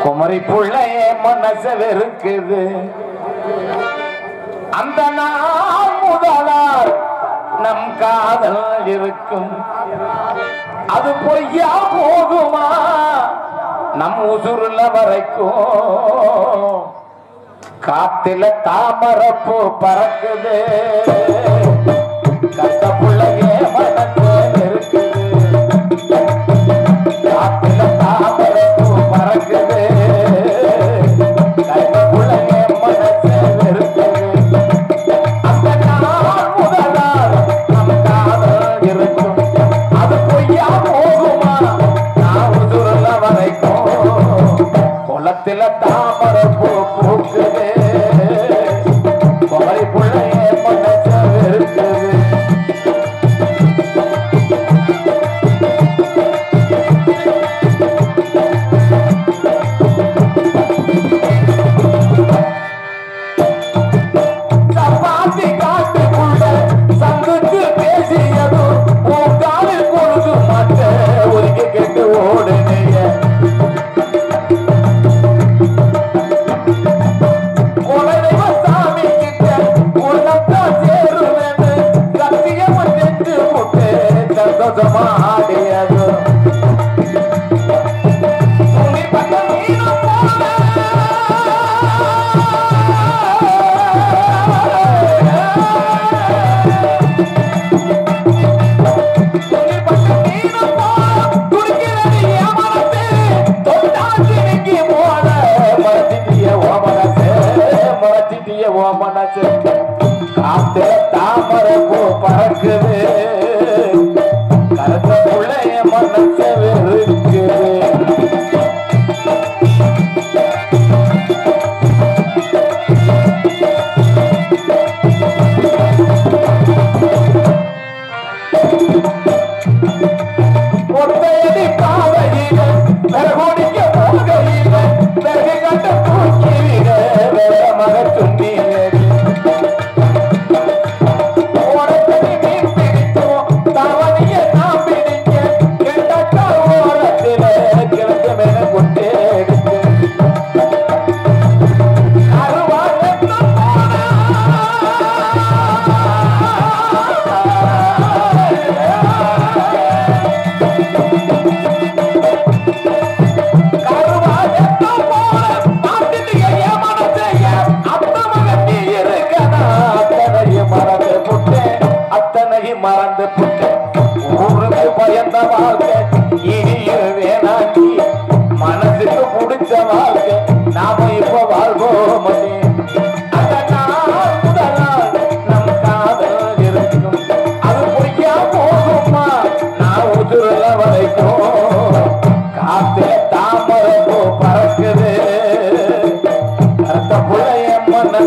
குமரி புள்ளைய மனசு வெறுக்குது அந்த நாள் முதலால் நம் காதல் இருக்கும் அது பொய்யா போகுமா நம் உசுருல வரைக்கும் காத்தில தாமரப்பூ பறக்குது கத்த புள்ளையே மனசு இருக்குது காத்தில தாமரப்பூ பறக்குது கத்த புள்ளையே மனசு இருக்குது அந்த நாள் முதலால் நம் காதல் இருக்கும் அது பொய்யா போகுமா நான் உசுருல வரைக்கும் குளத்தில தாமரை பூ பூக்குது குமரி புள்ளைய மனச வெறுக்குது சப்பாத்தி காட்டுக்குள்ள சங்குக்கு பேசியதும் உன் காலில் பொழுது மாட்ட ஒதுக்கி கேட்டு ஓடுனீங்க குலதெய்வ சாமி கிட்ட உள்ளத்தான் சேருவேன்னு சத்தியமா செஞ்சு போட்டு சந்தோஷமா ஆடியது துணி பட்ட மீனும் துணி பட்ட மீனும் போல துடிக்கிறது என் மனசு தொட்டாச்சு நீங்கி போன மறச்சிட்டிய ஓ மனசு மறச்சிட்டிய ஓ மனசு காத்துல தாமரை பூ பறக்குது கருத்த புள்ளைய மனசு வெறுக்குது ஒத்தையடி பாதையில வெறகோடிக்க போகையில வெறகு கட்ட தூக்கிவிட வெற மக துண்டியடி ஓரத்தடி மீன் பிடிக்கும் தவணிய நான் பிடிக்க கெட்டக்கா ஓரத்தில கிழக்கு மேல கொட்டே எடுத்து கருவாழத்து கருவாழத்து போல மாட்டிட்டு என் மனசைய அத்தமக நீ இருக்கனா அத்தனையும் மறந்து புட்டேன் அத்தனையும் மறந்து புட்டேன் ஊருக்கு பயந்த வாழ்க்கை இனியும் வேணாண்டி மனசுக்கு பிடிச்ச வாழ்க்கை நாம இப்ப வாழ்வோம் அந்த நாள் முதலால் நம் காதல் இருக்கும் அது பொய்யா போகுமா நான் உதிரல வரைக்கும் காத்துல தாமரை பூ பறக்குது கருத்த புள்ளைய மன